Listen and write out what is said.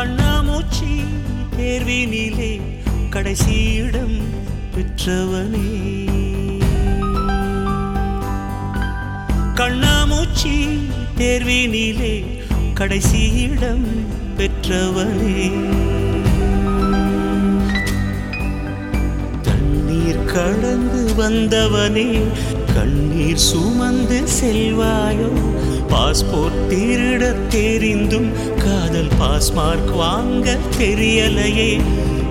கண்ணாமூச்சி தேர்வினிலே கடைசி இடம் பெற்றவனே கண்ணாமூச்சி தேர்வினிலே கடைசி இடம் பெற்றவனே தண்ணீர் கடந்து வந்தவனே கண்ணீர் சுமந்து செல்வாயோ பாஸ்போர்ட் திருட தெரிந்தும் காதல் பாஸ்மார்க் வாங்க தெரியலையே